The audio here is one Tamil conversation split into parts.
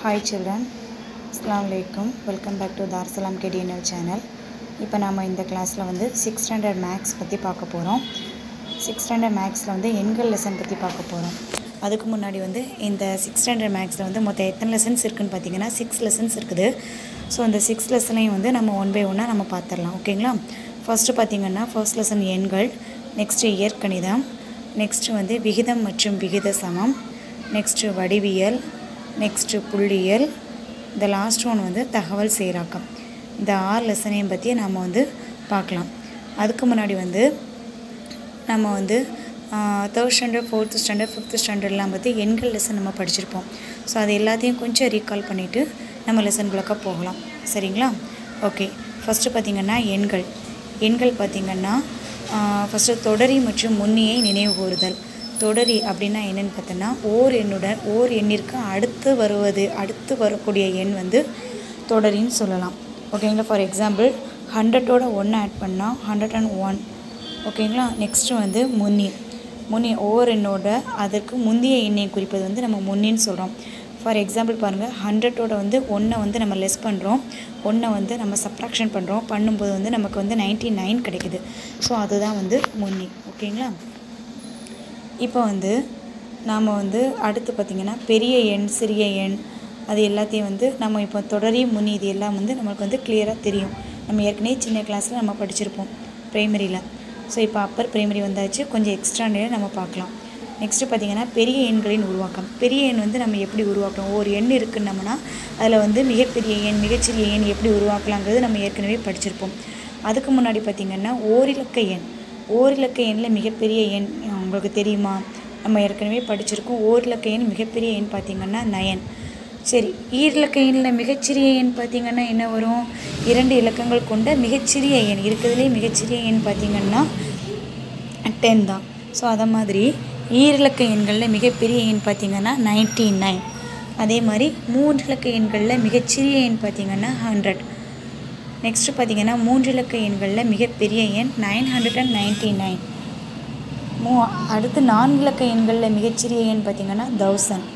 ஹாய் சில்ட்ரன் அஸ்லாம் வலைக்கும் welcome back to Darussalam KTNL channel இப்போ நம்ம இந்த கிளாஸில் வந்து சிக்ஸ் ஸ்டாண்டர்ட் மேக்ஸ் பற்றி பார்க்க போகிறோம் சிக்ஸ் ஸ்டாண்டர்ட் மேக்ஸில் வந்து எண்கள் லெசன் பற்றி பார்க்க போகிறோம் அதுக்கு முன்னாடி வந்து இந்த சிக்ஸ் ஸ்டாண்டர்ட் மேக்ஸில் வந்து மொத்தம் எத்தனை லெசன்ஸ் இருக்குதுன்னு பார்த்தீங்கன்னா சிக்ஸ் லெசன்ஸ் இருக்குது ஸோ அந்த சிக்ஸ் லெசனையும் வந்து நம்ம ஒன் பை ஒன்னாக நம்ம பார்த்துடலாம் ஓகேங்களா ஃபஸ்ட்டு பார்த்தீங்கன்னா ஃபர்ஸ்ட் லெசன் எண்கள் நெக்ஸ்ட்டு இயற்கணிதம் நெக்ஸ்ட்டு வந்து விகிதம் மற்றும் விகித சமம் நெக்ஸ்ட்டு வடிவியல் நெக்ஸ்ட்டு புள்ளியியல் இந்த லாஸ்ட் ஒன் வந்து தகவல் செயலாக்கம் இந்த ஆறு லெசனையும் பற்றி நம்ம வந்து பார்க்கலாம் அதுக்கு முன்னாடி வந்து நம்ம வந்து third standard fourth standard fifth ஸ்டாண்டர்ட்லாம் பற்றி எண்கள் லெசன் நம்ம படிச்சிருப்போம் ஸோ அது எல்லாத்தையும் கொஞ்சம் ரீகால் பண்ணிவிட்டு நம்ம லெசன் குள்ளக்க போகலாம் சரிங்களா ஓகே ஃபஸ்ட்டு பார்த்திங்கன்னா எண்கள் எண்கள் பார்த்திங்கன்னா ஃபஸ்ட்டு தொடரி மற்றும் முன்னியை நினைவு கூறுதல் தொடரி அப்படின்னா என்னென்னு பார்த்தோன்னா ஓர் எண்ணுடன் ஓர் எண்ணிற்கு அடுத்து வருவது அடுத்து வரக்கூடிய எண் வந்து தொடரின்னு சொல்லலாம் ஓகேங்களா ஃபார் எக்ஸாம்பிள் ஹண்ட்ரட்டோட ஒன்று ஆட் பண்ணால் ஹண்ட்ரட் அண்ட் ஒன் ஓகேங்களா நெக்ஸ்ட்டு வந்து முன்னி முன்னி ஓர் எண்ணோட அதற்கு முந்தைய எண்ணை குறிப்பது வந்து நம்ம முன்னின்னு சொல்கிறோம் ஃபார் எக்ஸாம்பிள் பாருங்கள் ஹண்ட்ரட்டோட வந்து ஒன்றை வந்து நம்ம லெஸ் பண்ணுறோம் ஒன்றை வந்து நம்ம சப்ராக்ஷன் பண்ணுறோம் பண்ணும்போது வந்து நமக்கு வந்து நைன்ட்டி நைன் கிடைக்குது ஸோ அதுதான் வந்து முன்னி ஓகேங்களா இப்போ வந்து நாம் வந்து அடுத்து பார்த்திங்கன்னா பெரிய எண் சிறிய எண் அது எல்லாத்தையும் வந்து நம்ம இப்போ தொடரி முன்னி இது எல்லாம் வந்து நம்மளுக்கு வந்து கிளியராக தெரியும் நம்ம ஏற்கனவே சின்ன கிளாஸில் நம்ம படிச்சிருப்போம் ப்ரைமரியில் ஸோ இப்போ அப்பர் ப்ரைமரி வந்தாச்சு கொஞ்சம் எக்ஸ்ட்ரா நேரம் நம்ம பார்க்கலாம் நெக்ஸ்ட்டு பார்த்திங்கன்னா பெரிய எண்களின் உருவாக்கம் பெரிய எண் வந்து நம்ம எப்படி உருவாக்குறோம் ஒரு எண் இருக்குன்னோம்னா அதில் வந்து மிகப்பெரிய எண் மிகச்சிறிய எண் எப்படி உருவாக்கலாங்கிறது நம்ம ஏற்கனவே படிச்சிருப்போம் அதுக்கு முன்னாடி பார்த்திங்கன்னா ஓரிலக்க எண் ஓரிலக்க எண்ணில் மிகப்பெரிய எண் உங்களுக்கு தெரியுமா நம்ம ஏற்கனவே படிச்சிருக்கோம் ஓரிலக்க எண் மிகப்பெரிய எண் பார்த்திங்கன்னா நயன் சரி ஈரிலக்க எண்ணில் மிகச்சிறிய எண் பார்த்திங்கன்னா என்ன வரும் இரண்டு இலக்கங்கள் கொண்ட மிகச்சிறிய எண் இருக்கிறதுலே மிகச்சிறிய எண் பார்த்திங்கன்னா டென் தான் ஸோ அதை மாதிரி ஈரிலக்க எண்களில் மிகப்பெரிய எண் பார்த்திங்கன்னா நைன்டி நைன் அதே மாதிரி மூன்று இலக்க எண்களில் மிகச்சிறிய எண் பார்த்திங்கன்னா ஹண்ட்ரட் நெக்ஸ்ட்டு பார்த்திங்கன்னா மூன்று இலக்க எண்களில் மிகப்பெரிய எண் nine hundred and ninety nine மூ அடுத்து நான்கு இலக்க எண்களில் மிகச்சிறிய எண் பார்த்திங்கன்னா தௌசண்ட்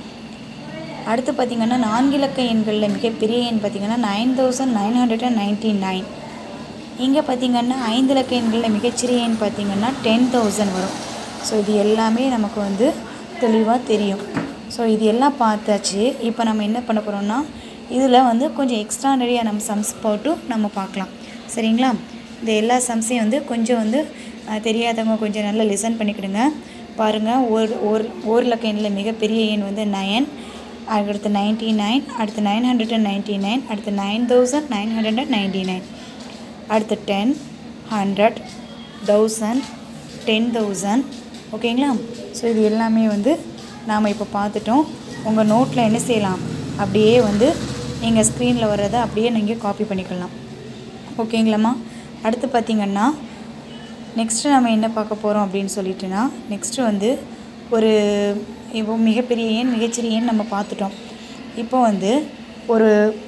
அடுத்து பார்த்திங்கன்னா நான்கு இலக்க எண்களில் மிகப்பெரிய எண் பார்த்திங்கன்னா nine thousand nine hundred and ninety nine இங்கே பார்த்திங்கன்னா ஐந்து இலக்க எண்களில் மிகச்சிறிய எண் பார்த்திங்கன்னா டென் தௌசண்ட் வரும் ஸோ இது எல்லாமே நமக்கு வந்து தெளிவாக தெரியும் ஸோ இது எல்லாம் பார்த்தாச்சு இப்போ நம்ம என்ன பண்ண போகிறோம்னா இதில் வந்து கொஞ்சம் எக்ஸ்ட்ரா நிறையா நம்ம சம்ஸ் போட்டு நம்ம பார்க்கலாம் சரிங்களா இந்த எல்லா சம்ஸையும் வந்து கொஞ்சம் வந்து தெரியாதவங்க கொஞ்சம் நல்லா லிசன் பண்ணிக்கிடுங்க பாருங்கள் ஒரு ஒரு ஒரு இலக்க எண்ணில் மிகப்பெரிய எண் வந்து நயன் அடுத்து நைன்ட்டி நைன் அடுத்து nine hundred and ninety nine அடுத்து nine thousand nine hundred and ninety nine அடுத்து ten hundred thousand ten thousand ஓகேங்களா ஸோ இது எல்லாமே வந்து நாம் இப்போ பார்த்துட்டோம் உங்கள் நோட்டில் என்ன செய்யலாம் அப்படியே வந்து நீங்கள் ஸ்க்ரீனில் வர்றதை அப்படியே நீங்கள் காப்பி பண்ணிக்கலாம் ஓகேங்களாம்மா அடுத்து பார்த்திங்கன்னா நெக்ஸ்ட்டு நம்ம என்ன பார்க்க போகிறோம் அப்படின்னு சொல்லிட்டுனா நெக்ஸ்ட்டு வந்து ஒரு இப்போ மிகப்பெரிய எண் மிகச்சிறிய எண் நம்ம பார்த்துட்டோம் இப்போ வந்து ஒரு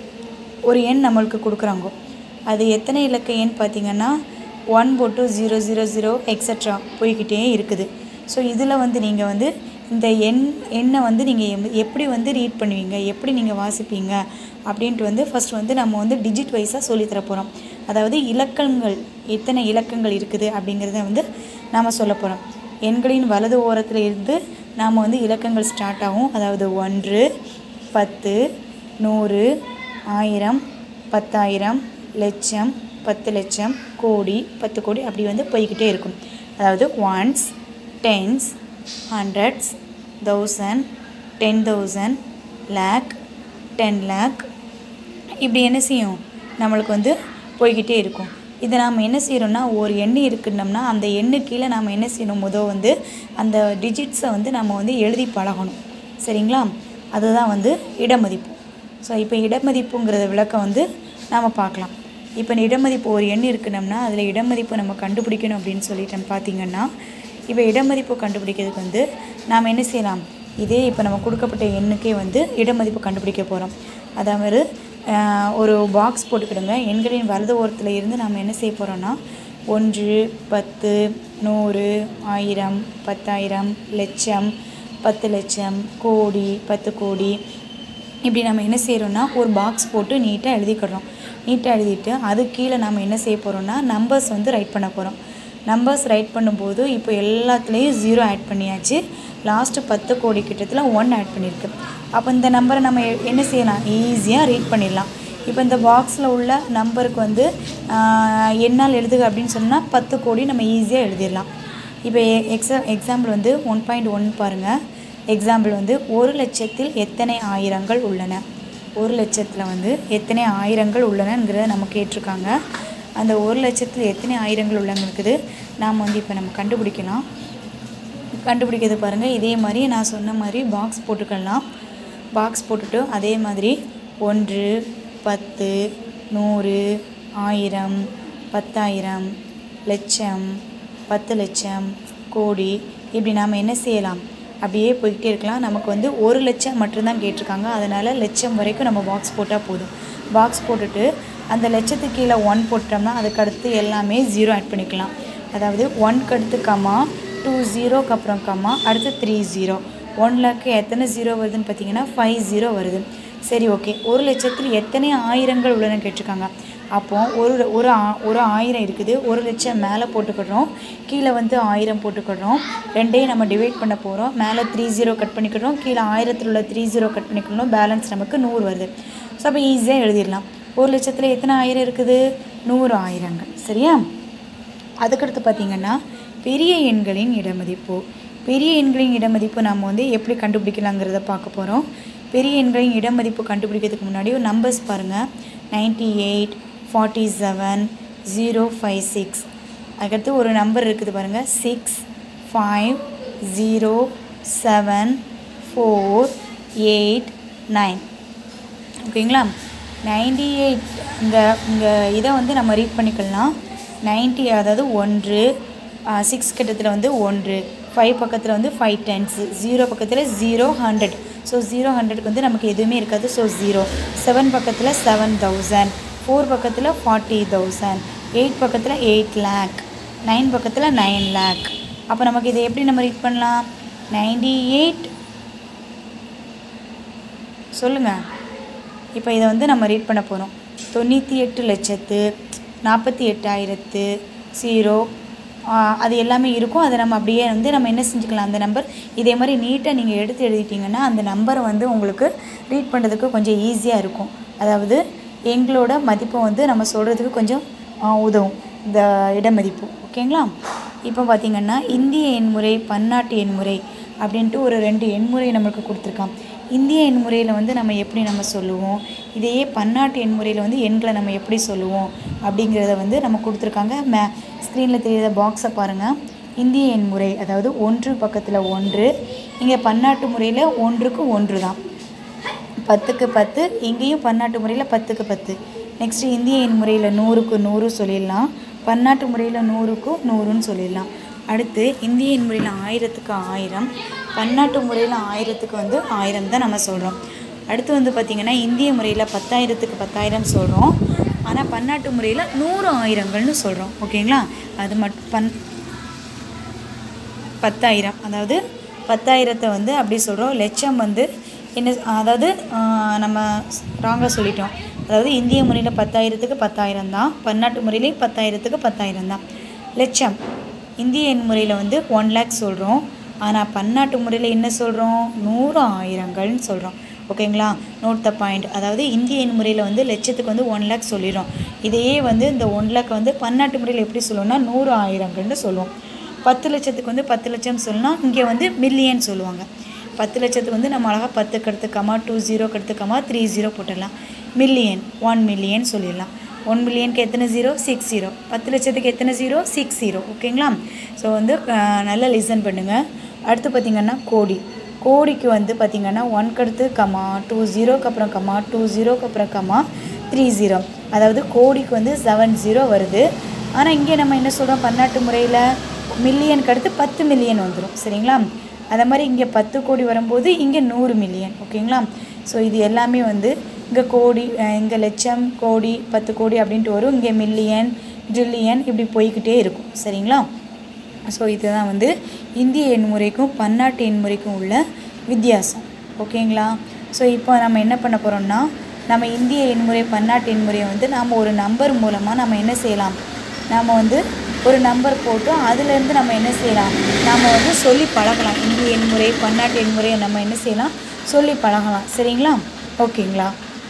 ஒரு எண் நம்மளுக்கு கொடுக்குறாங்க அது எத்தனை இலக்க எண் பார்த்திங்கன்னா ஒன் போட்டு ஜீரோ ஜீரோ ஜீரோ எக்ஸட்ரா போய்கிட்டே இருக்குது ஸோ இதில் வந்து நீங்கள் வந்து இந்த எண் எண்ணை வந்து நீங்கள் எப்படி வந்து ரீட் பண்ணுவீங்க எப்படி நீங்கள் வாசிப்பீங்க அப்படின்ட்டு வந்து ஃபஸ்ட் வந்து நம்ம வந்து டிஜிட் வைஸாக சொல்லித்தர போகிறோம் அதாவது இலக்கங்கள் எத்தனை இலக்கங்கள் இருக்குது அப்படிங்கிறத வந்து நாம் சொல்ல போகிறோம் எண்களின் வலது ஓரத்தில் இருந்து நாம் வந்து இலக்கங்கள் ஸ்டார்ட் ஆகும் அதாவது ஒன்று பத்து நூறு ஆயிரம் பத்தாயிரம் லட்சம் பத்து லட்சம் கோடி பத்து கோடி அப்படி வந்து போய்கிட்டே இருக்கும் அதாவது ones tens hundreds thousand ten thousand lakh ten lakh இப்படி என்ன செய்யும் நம்மளுக்கு வந்து போய்கிட்டே இருக்கும் இதை நாம் என்ன செய்கிறோம்னா ஒரு எண்ணு இருக்குன்னோம்னா அந்த எண்ணு கீழே நாம் என்ன செய்யணும் முதல் வந்து அந்த டிஜிட்ஸை வந்து நம்ம வந்து எழுதி பழகணும் சரிங்களா அதுதான் வந்து இடமதிப்பு ஸோ இப்போ இடமதிப்புங்கிறத விளக்கம் வந்து நாம் பார்க்கலாம் இப்போ இடமதிப்பு ஒரு எண் இருக்குனோம்னா அதில் இடமதிப்பு நம்ம கண்டுபிடிக்கணும் அப்படின்னு சொல்லிட்டு பார்த்திங்கன்னா இப்போ இடமதிப்பு கண்டுபிடிக்கிறதுக்கு வந்து நாம் என்ன செய்யலாம் இதே இப்போ நம்ம கொடுக்கப்பட்ட எண்ணுக்கே வந்து இடமதிப்பு கண்டுபிடிக்க போகிறோம் அதாவது ஒரு பாக்ஸ் போட்டுக்கிடுங்க எண்களின் வலது ஓரத்தில் இருந்து நாம் என்ன செய்ய போகிறோன்னா ஒன்று பத்து நூறு ஆயிரம் பத்தாயிரம் லட்சம் பத்து லட்சம் கோடி பத்து கோடி இப்படி நம்ம என்ன செய்கிறோன்னா ஒரு பாக்ஸ் போட்டு நீட்டாக எழுதிக்கிறோம் நீட்டாக எழுதிட்டு அது கீழே நம்ம என்ன செய்ய போகிறோம்னா நம்பர்ஸ் வந்து ரைட் பண்ண போகிறோம் நம்பர்ஸ் ரைட் பண்ணும்போது இப்போ எல்லாத்துலேயும் ஜீரோ ஆட் பண்ணியாச்சு லாஸ்ட்டு பத்து கோடி கிட்டத்தில் ஒன் ஆட் பண்ணியிருக்கு அப்போ இந்த நம்பரை நம்ம எ- என்ன செய்யலாம் ஈஸியாக ரீட் பண்ணிடலாம் இப்போ இந்த பாக்ஸில் உள்ள நம்பருக்கு வந்து ஆஹ், என்னால் எழுதுக அப்படின்னு சொன்னால் பத்து கோடி நம்ம ஈஸியாக எழுதிடலாம் இப்போ எக்ஸா எக்ஸாம்பிள் வந்து ஒன் பாயிண்ட் ஒன் பாருங்கள் எக்ஸாம்பிள் வந்து ஒரு லட்சத்தில் எத்தனை ஆயிரங்கள் உள்ளன ஒரு லட்சத்தில் வந்து எத்தனை ஆயிரங்கள் உள்ளனங்கிறத நம்ம கேட்டிருக்காங்க அந்த ஒரு லட்சத்தில் எத்தனை ஆயிரங்கள் உள்ளன இருக்குது நாம் வந்து இப்போ நம்ம கண்டுபிடிக்கலாம் கண்டுபிடிக்கிறது பாருங்கள் இதே மாதிரி நான் சொன்ன மாதிரி பாக்ஸ் போட்டுக்கலாம் பாக்ஸ் போட்டுட்டு அதே மாதிரி ஒன்று பத்து நூறு ஆயிரம் பத்தாயிரம் லட்சம் பத்து லட்சம் கோடி இப்படி நாம் என்ன செய்யலாம் அப்படியே போய்கிட்டே இருக்கலாம் நமக்கு வந்து ஒரு லட்சம் மட்டும்தான் கேட்டிருக்காங்க அதனால் லட்சம் வரைக்கும் நம்ம பாக்ஸ் போட்டால் போதும் பாக்ஸ் போட்டுட்டு அந்த லட்சத்துக்கு கீழே ஒன் போட்டோம்னா அதுக்கு அடுத்து எல்லாமே ஜீரோ ஆட் பண்ணிக்கலாம் அதாவது ஒன்க்கு அடுத்து கமா டூ ஜீரோக்கு அப்புறம் கமா அடுத்து த்ரீ ஜீரோ ஒன் லேக்கு எத்தனை ஜீரோ வருதுன்னு பார்த்தீங்கன்னா ஃபைவ் ஜீரோ வருது சரி ஓகே ஒரு லட்சத்தில் எத்தனை ஆயிரங்கள் உள்ளன கேட்டிருக்காங்க அப்போ ஒரு ஒரு ஆ- ஒரு ஆயிரம் இருக்குது ஒரு லட்சம் மேலே போட்டுக்கிடுறோம் கீழே வந்து ஆயிரம் போட்டுக்கிடுறோம் ரெண்டையும் நம்ம டிவைட் பண்ண போகிறோம் மேலே த்ரீ ஜீரோ கட் பண்ணிக்கிடுறோம் கீழே ஆயிரத்தில் உள்ள த்ரீ ஜீரோ கட் பண்ணிக்கணும் பேலன்ஸ் நமக்கு நூறு வருது ஸோ அப்போ ஈஸியாக எழுதிடலாம் ஒரு லட்சத்தில் எத்தனை ஆயிரம் இருக்குது நூறு ஆயிரங்கள் சரியா அதுக்கடுத்து பார்த்தீங்கன்னா பெரிய எண்களின் இடமதிப்பு பெரிய எண்களின் இடமதிப்பு நம்ம வந்து எப்படி கண்டுபிடிக்கலாங்கிறத பார்க்க போகிறோம் பெரிய எண்களின் இடமதிப்பு கண்டுபிடிக்கிறதுக்கு முன்னாடி ஒரு நம்பர்ஸ் பாருங்கள் ninety eight forty seven zero five six அதுக்கடுத்து ஒரு நம்பர் இருக்குது பாருங்கள் six five zero seven four eight nine ஓகேங்களா நைன்டி எயிட் இந்த இந்த இதை வந்து நம்ம ரீட் பண்ணிக்கலாம் நைன்ட்டி அதாவது ஒன்று சிக்ஸ் கட்டத்தில் வந்து ஒன்று ஃபைவ் பக்கத்தில் வந்து ஃபைவ் டென்ஸ் ஜீரோ பக்கத்தில் ஜீரோ ஹண்ட்ரட் ஸோ ஜீரோ ஹண்ட்ரட்க்கு வந்து நமக்கு எதுவுமே இருக்காது ஸோ ஜீரோ செவன் பக்கத்தில் செவன் தௌசண்ட் ஃபோர் பக்கத்தில் ஃபார்ட்டி தௌசண்ட் எயிட் பக்கத்தில் எயிட் லேக் நைன் பக்கத்தில் நைன் லேக் அப்போ நமக்கு இதை எப்படி நம்ம ரீட் பண்ணலாம் நைன்டி எயிட் சொல்லுங்கள் இப்போ இதை வந்து நம்ம ரீட் பண்ண போகிறோம் தொண்ணூற்றி எட்டு லட்சத்து நாற்பத்தி எட்டாயிரத்து ஜீரோ அது எல்லாமே இருக்கும் அதை நம்ம அப்படியே வந்து நம்ம என்ன செஞ்சுக்கலாம் அந்த நம்பர் இதே மாதிரி நீட்டாக நீங்கள் எடுத்து எழுதிட்டிங்கன்னா அந்த நம்பரை வந்து உங்களுக்கு ரீட் பண்ணுறதுக்கு கொஞ்சம் ஈஸியாக இருக்கும் அதாவது எங்களோட மதிப்பை வந்து நம்ம சொல்கிறதுக்கு கொஞ்சம் ஆ, உதவும் இந்த இடமதிப்பு ஓகேங்களா இப்போ பார்த்திங்கன்னா இந்திய எண்முறை பன்னாட்டு எண்முறை அப்படின்ட்டு ஒரு ரெண்டு எண்முறை நம்மளுக்கு கொடுத்துருக்கான் இந்திய எண்முறையில் வந்து நம்ம எப்படி நம்ம சொல்லுவோம் இதையே பன்னாட்டு எண்முறையில் வந்து எண்களை நம்ம எப்படி சொல்லுவோம் அப்படிங்கிறத வந்து நம்ம கொடுத்துருக்காங்க மே ஸ்க்ரீனில் தெரியாத பாக்ஸை பாருங்கள் இந்திய எண்முறை அதாவது ஒன்று பக்கத்தில் ஒன்று இங்கே பன்னாட்டு முறையில் ஒன்றுக்கு ஒன்று தான் பத்துக்கு பத்து இங்கேயும் பன்னாட்டு முறையில் பத்துக்கு பத்து நெக்ஸ்ட்டு இந்திய எண் முறையில் நூறுக்கு நூறு சொல்லிடலாம் பன்னாட்டு முறையில் நூறுக்கு நூறுன்னு சொல்லிடலாம் அடுத்து இந்திய எண் முறையில் ஆயிரத்துக்கு ஆயிரம் பன்னாட்டு முறையில் ஆயிரத்துக்கு வந்து ஆயிரம் தான் நம்ம சொல்கிறோம் அடுத்து வந்து பார்த்திங்கன்னா இந்திய முறையில் பத்தாயிரத்துக்கு பத்தாயிரம் சொல்கிறோம் ஆனால் பன்னாட்டு முறையில் நூறு ஆயிரங்கள்னு சொல்கிறோம் ஓகேங்களா அது மட்டும் பன் பத்தாயிரம் அதாவது பத்தாயிரத்தை வந்து அப்படி சொல்கிறோம் லட்சம் வந்து என்ன அதாவது ஆஹ், நம்ம ராங்காக சொல்லிட்டோம் அதாவது இந்திய முறையில் பத்தாயிரத்துக்கு பத்தாயிரம் தான் பன்னாட்டு முறையிலையும் பத்தாயிரத்துக்கு பத்தாயிரம் தான் லட்சம் இந்திய எண் முறையில் வந்து ஒன் லேக் சொல்கிறோம் ஆனால் பன்னாட்டு முறையில் என்ன சொல்கிறோம் நூறு ஆயிரங்கள்னு சொல்கிறோம் ஓகேங்களா நோட் த பாயிண்ட் அதாவது இந்திய எண் முறையில் வந்து லட்சத்துக்கு வந்து ஒன் லேக் சொல்லிடுறோம் இதையே வந்து இந்த ஒன் லேக் வந்து பன்னாட்டு முறையில் எப்படி சொல்லுவோம்னா நூறு ஆயிரங்கள்னு சொல்லுவோம் பத்து லட்சத்துக்கு வந்து பத்து லட்சம் சொல்லலாம் இங்கே வந்து மில்லியன் சொல்லுவாங்க பத்து லட்சத்துக்கு வந்து நம்ம அழகாக பத்துக்கு அடுத்து கமா டூ ஜீரோக்கு அடுத்து கமா த்ரீ ஜீரோ போட்டுடலாம் மில்லியன் ஒன் மில்லியன் சொல்லிடலாம் ஒன் மில்லியனுக்கு எத்தனை ஜீரோ சிக்ஸ் ஜீரோ பத்து லட்சத்துக்கு எத்தனை ஜீரோ சிக்ஸ் ஜீரோ ஓகேங்களா ஸோ வந்து அஹ், நல்லா லிசன் பண்ணுங்கள் அடுத்து பார்த்திங்கன்னா கோடி கோடிக்கு வந்து பார்த்திங்கன்னா ஒன்க்கு அடுத்து கமா டூ ஜீரோக்கு அப்புறம் கமா டூ ஜீரோக்கு அப்புறம் கமா த்ரீ ஜீரோ அதாவது கோடிக்கு வந்து செவன் ஜீரோ வருது ஆனால் இங்கே நம்ம என்ன சொல்கிறோம் பன்னாட்டு முறையில் மில்லியனுக்கு அடுத்து பத்து மில்லியன் வந்துடும் சரிங்களா அதே மாதிரி இங்கே பத்து கோடி வரும்போது இங்கே நூறு மில்லியன் ஓகேங்களா ஸோ இது எல்லாமே வந்து இங்கே கோடி அஹ் இங்கே லட்சம் கோடி பத்து கோடி அப்படின்ட்டு வரும் இங்கே மில்லியன் ட்ரில்லியன் இப்படி போய்க்கிட்டே இருக்கும் சரிங்களா ஸோ இதுதான் வந்து இந்திய எண்முறைக்கும் பன்னாட்டு எண்முறைக்கும் உள்ள வித்தியாசம் ஓகேங்களா ஸோ இப்போ நம்ம என்ன பண்ண போகிறோம்னா நம்ம இந்திய எண்முறை பன்னாட்டு எண்முறையை வந்து நாம் ஒரு நம்பர் மூலமாக நம்ம என்ன செய்யலாம் நாம் வந்து ஒரு நம்பர் போட்டு அதுலேருந்து நம்ம என்ன செய்யலாம் நாம் வந்து சொல்லி பழகலாம் இந்திய எண்முறை பன்னாட்டு எண்முறையை நம்ம என்ன செய்யலாம் சொல்லி பழகலாம் சரிங்களா ஓகேங்களா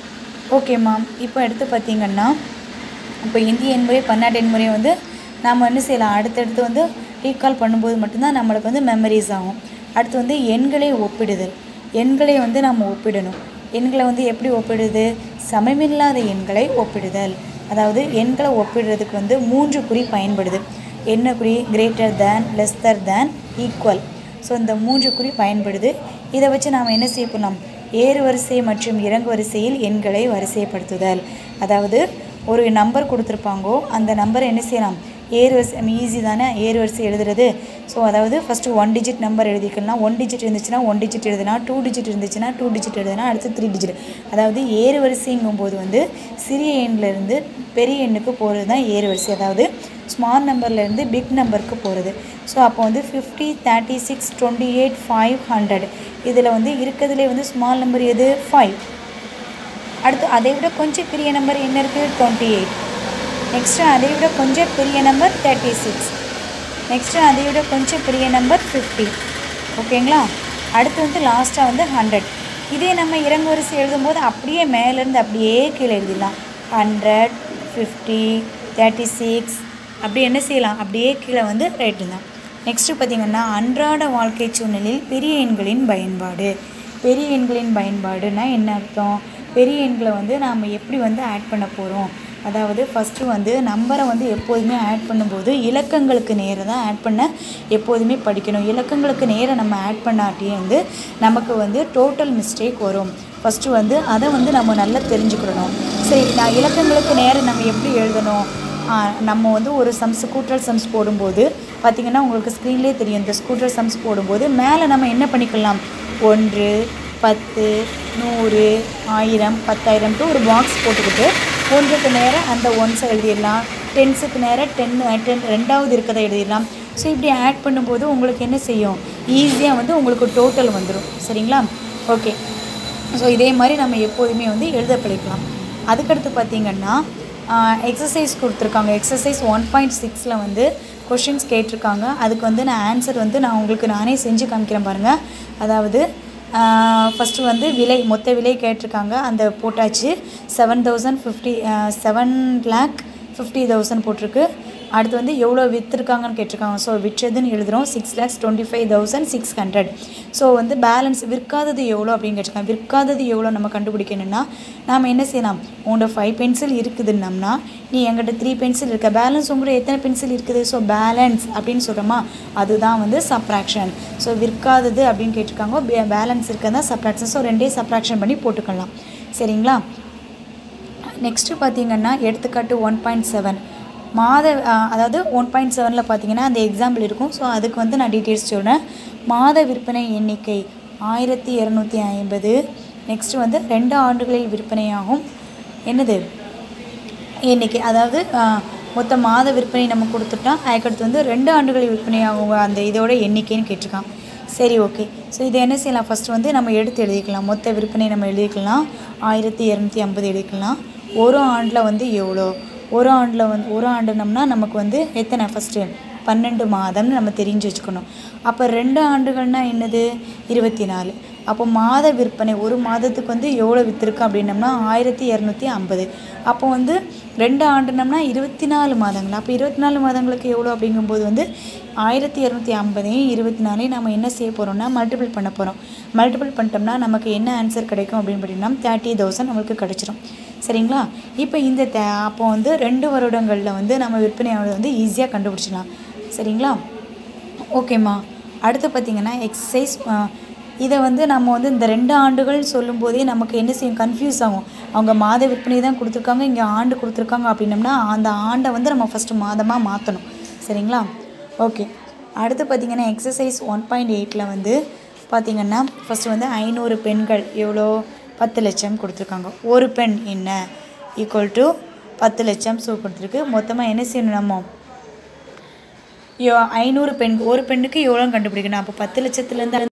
ஓகே மேம் இப்போ எடுத்து பார்த்தீங்கன்னா இப்போ இந்திய எண்முறை பன்னாட்டு எண்முறை வந்து நாம் என்ன செய்யலாம் அடுத்தடுத்து வந்து ரீகால் பண்ணும்போது மட்டும்தான் நம்மளுக்கு வந்து மெமரிஸ் ஆகும் அடுத்து வந்து எண்களை ஒப்பிடுதல் எண்களை வந்து நம்ம ஒப்பிடணும் எண்களை வந்து எப்படி ஒப்பிடுது சமமில்லாத எண்களை ஒப்பிடுதல் அதாவது எண்களை ஒப்பிடுறதுக்கு வந்து மூன்று குறி பயன்படுது என்ன குறி greater than lesser than equal so இந்த மூன்று குறி பயன்படுது இதை வச்சு நாம் என்ன செய்ய போகலாம் ஏறு வரிசை மற்றும் இறங்கு வரிசையில் எண்களை வரிசைப்படுத்துதல் அதாவது ஒரு நம்பர் கொடுத்துருப்பாங்கோ அந்த நம்பரை என்ன செய்யலாம் ஏறு வரிசை ஈஸி தானே ஏறு வரிசை எழுதுறது ஸோ அதாவது ஃபஸ்ட்டு ஒன் டிஜிட் நம்பர் எழுதிக்கலாம் ஒன் டிஜிட் இருந்துச்சுன்னா ஒன் டிஜிட் எழுதுனா டூ டிஜிட் இருந்துச்சுன்னா டூ டிஜிட் எழுதுனா அடுத்து த்ரீ டிஜிட் அதாவது ஏறு வரிசைங்கும்போது வந்து சிறிய எண்ணிலேருந்து பெரிய எண்ணுக்கு போகிறது தான் ஏறு வரிசை அதாவது ஸ்மால் நம்பர்லேருந்து பிக் நம்பருக்கு போகிறது ஸோ அப்போ வந்து fifty thirty six twenty eight five hundred இதில் வந்து இருக்கிறதுலே வந்து ஸ்மால் நம்பர் எது ஃபைவ் அடுத்து அதை விட கொஞ்சம் பெரிய நம்பர் என்ன இருக்குது டுவெண்ட்டி எயிட் நெக்ஸ்ட்டு அதை விட கொஞ்சம் பெரிய நம்பர் தேர்ட்டி சிக்ஸ் நெக்ஸ்ட்டு அதை விட கொஞ்சம் பெரிய நம்பர் ஃபிஃப்டி ஓகேங்களா அடுத்து வந்து லாஸ்ட்டாக வந்து ஹண்ட்ரட் இதே நம்ம இறங்கு வரிசை எழுதும்போது அப்படியே மேலேருந்து அப்படியே கீழே எழுதிடலாம் ஹண்ட்ரட் ஃபிஃப்டி தேர்ட்டி சிக்ஸ் அப்படி என்ன செய்யலாம் அப்படியே கீழே வந்து ரைட்டு தான் நெக்ஸ்ட்டு பார்த்திங்கன்னா அன்றாட வாழ்க்கை சூழ்நிலையில் பெரிய எண்களின் பயன்பாடு பெரிய எண்களின் பயன்பாடுனா என்ன அர்த்தம் பெரிய எண்களை வந்து நாம் எப்படி வந்து ஆட் பண்ண போகிறோம் அதாவது ஃபஸ்ட்டு வந்து நம்பரை வந்து எப்போதுமே ஆட் பண்ணும்போது இலக்கங்களுக்கு நேராக தான் ஆட் பண்ண எப்போதுமே படிக்கணும் இலக்கங்களுக்கு நேராக நம்ம ஆட் பண்ணாட்டி வந்து நமக்கு வந்து டோட்டல் மிஸ்டேக் வரும் ஃபஸ்ட்டு வந்து அதை வந்து நம்ம நல்லா தெரிஞ்சுக்கிடணும் சரி நான் இலக்கங்களுக்கு நேரம் நம்ம எப்படி எழுதணும் ஆ, நம்ம வந்து ஒரு சம்ஸ் கூட்டல் சம்ஸ் போடும்போது பார்த்திங்கன்னா உங்களுக்கு ஸ்க்ரீன்லேயே தெரியும் இந்த ஸ்கூட்டர் சம்ஸ் போடும்போது மேலே நம்ம என்ன பண்ணிக்கலாம் ஒன்று பத்து நூறு ஆயிரம் பத்தாயிரம்ட்டு ஒரு பாக்ஸ் போட்டுக்கிட்டு ஒன்றுக்கு நேரம் அந்த ஒன்ஸை எழுதிடலாம் டென்ஸுக்கு நேரம் டென் டென் ரெண்டாவது இருக்கிறத எழுதிடலாம் ஸோ இப்படி ஆட் பண்ணும்போது உங்களுக்கு என்ன செய்யும் ஈஸியாக வந்து உங்களுக்கு டோட்டல் வந்துடும் சரிங்களா ஓகே ஸோ இதே மாதிரி நம்ம எப்போதுமே வந்து எழுத படிக்கலாம் அதுக்கடுத்து பார்த்திங்கன்னா எக்ஸசைஸ் கொடுத்துருக்காங்க எக்ஸசைஸ் ஒன் பாயிண்ட் சிக்ஸில் வந்து கொஷின்ஸ் கேட்டிருக்காங்க அதுக்கு வந்து நான் ஆன்சர் வந்து நான் உங்களுக்கு நானே செஞ்சு காமிக்கிறேன் பாருங்கள் அதாவது ஃபஸ்ட்டு வந்து விலை மொத்த விலை கேட்டிருக்காங்க அந்த போட்டாச்சு seven thousand fifty seven lakh fifty thousand போட்டிருக்கு அடுத்து வந்து எவ்வளோ விற்றுருக்காங்கன்னு கேட்டிருக்காங்க ஸோ விற்றதுன்னு எழுதுகிறோம் six lakhs twenty five thousand six hundred so வந்து பேலன்ஸ் விற்காதது எவ்வளோ அப்படின்னு கேட்டிருக்காங்க விற்காதது எவ்வளோ நம்ம கண்டுபிடிக்கணும்னா நாம் என்ன செய்யலாம் உங்கள்கிட்ட ஃபைவ் பென்சில் இருக்குதுன்னம்னா நீ எங்கிட்ட த்ரீ பென்சில் இருக்க பேலன்ஸ் உங்கள்கிட்ட எத்தனை பென்சில் இருக்குது ஸோ பேலன்ஸ் அப்படின்னு சொல்கிறோமா அதுதான் வந்து சப்ராக்ஷன் ஸோ விற்காதது அப்படின்னு கேட்டிருக்காங்க பேலன்ஸ் இருக்கிறதா சப்ராக்ஷன் ஸோ ரெண்டே சப்ராக்ஷன் பண்ணி போட்டுக்கலாம் சரிங்களா நெக்ஸ்ட்டு பார்த்தீங்கன்னா எடுத்துக்காட்டு ஒன் பாயிண்ட் செவன் மாத அஹ், அதாவது ஒன் பாயிண்ட் செவனில் பார்த்தீங்கன்னா அந்த எக்ஸாம்பிள் இருக்கும் ஸோ அதுக்கு வந்து நான் டீட்டெயில்ஸ் சொல்கிறேன் மாத விற்பனை எண்ணிக்கை ஆயிரத்தி இரநூத்தி ஐம்பது நெக்ஸ்ட்டு வந்து ரெண்டு ஆண்டுகளில் விற்பனையாகும் என்னது எண்ணிக்கை அதாவது அஹ், மொத்த மாத விற்பனை நம்ம கொடுத்துட்டோம் அதுக்கடுத்து வந்து ரெண்டு ஆண்டுகளில் விற்பனையாகும் அந்த இதோட எண்ணிக்கைன்னு கேட்டிருக்கான் சரி ஓகே ஸோ இதை என்ன செய்யலாம் ஃபஸ்ட்டு வந்து நம்ம எடுத்து எழுதிக்கலாம் மொத்த விற்பனை நம்ம எழுதிக்கலாம் ஆயிரத்தி இரநூத்தி ஐம்பது எழுதிக்கலாம் ஒரு ஆண்டில் வந்து எவ்வளோ ஒரு ஆண்டில் வந்து ஒரு ஆண்டுனம்னா நமக்கு வந்து எத்தனை ஃபஸ்ட்டு பன்னெண்டு மாதம்னு நம்ம தெரிஞ்சு வச்சுக்கணும் அப்போ ரெண்டு ஆண்டுகள்னால் என்னது இருபத்தி நாலு அப்போ மாத விற்பனை ஒரு மாதத்துக்கு வந்து எவ்வளோ விற்றுருக்கு அப்படின்னம்னா ஆயிரத்தி இரநூத்தி ஐம்பது அப்போ வந்து ரெண்டு ஆண்டுனம்னா இருபத்தி நாலு மாதங்கள் அப்போ இருபத்தி நாலு மாதங்களுக்கு எவ்வளோ அப்படிங்கும்போது வந்து ஆயிரத்தி இரநூத்தி ஐம்பதையும் இருபத்தி நாலையும் நம்ம என்ன செய்ய போகிறோம்னா மல்டிபிள் பண்ண போகிறோம் மல்டிபிள் பண்ணிட்டோம்னா நமக்கு என்ன ஆன்சர் கிடைக்கும் அப்படின்னு பார்த்தீங்கன்னா தேர்ட்டி தௌசண்ட் நம்மளுக்கு கிடைச்சிரும் சரிங்களா இப்போ இந்த தே அப்போ வந்து ரெண்டு வருடங்களில் வந்து நம்ம விற்பனையானது வந்து ஈஸியாக கண்டுபிடிச்சிடலாம் சரிங்களா ஓகேம்மா அடுத்து பார்த்திங்கன்னா எக்ஸசைஸ் இதை வந்து நம்ம வந்து இந்த ரெண்டு ஆண்டுகள் சொல்லும்போதே நமக்கு என்ன செய்யும் கன்ஃபியூஸ் ஆகும் அவங்க மாத விற்பனை தான் கொடுத்துருக்காங்க இங்கே ஆண்டு கொடுத்துருக்காங்க அப்படின்னம்னா அந்த ஆண்டை வந்து நம்ம ஃபஸ்ட்டு மாதமாக மாற்றணும் சரிங்களா ஓகே அடுத்து பார்த்திங்கன்னா எக்ஸசைஸ் ஒன் பாயிண்ட் எயிட்டில் வந்து பார்த்திங்கன்னா ஃபஸ்ட்டு வந்து ஐநூறு பெண்கள் எவ்வளோ பத்து லட்சம் கொடுத்துருக்காங்க ஒரு பெண் என்ன ஈக்குவல் டு பத்து லட்சம் ஸோ கொடுத்துருக்கு மொத்தமாக என்ன செய்யணும் நம்ம யோ ஐநூறு பெண் ஒரு பெண்ணுக்கு எவ்வளோன்னு கண்டுபிடிக்கணும் அப்போ பத்து லட்சத்துலேருந்து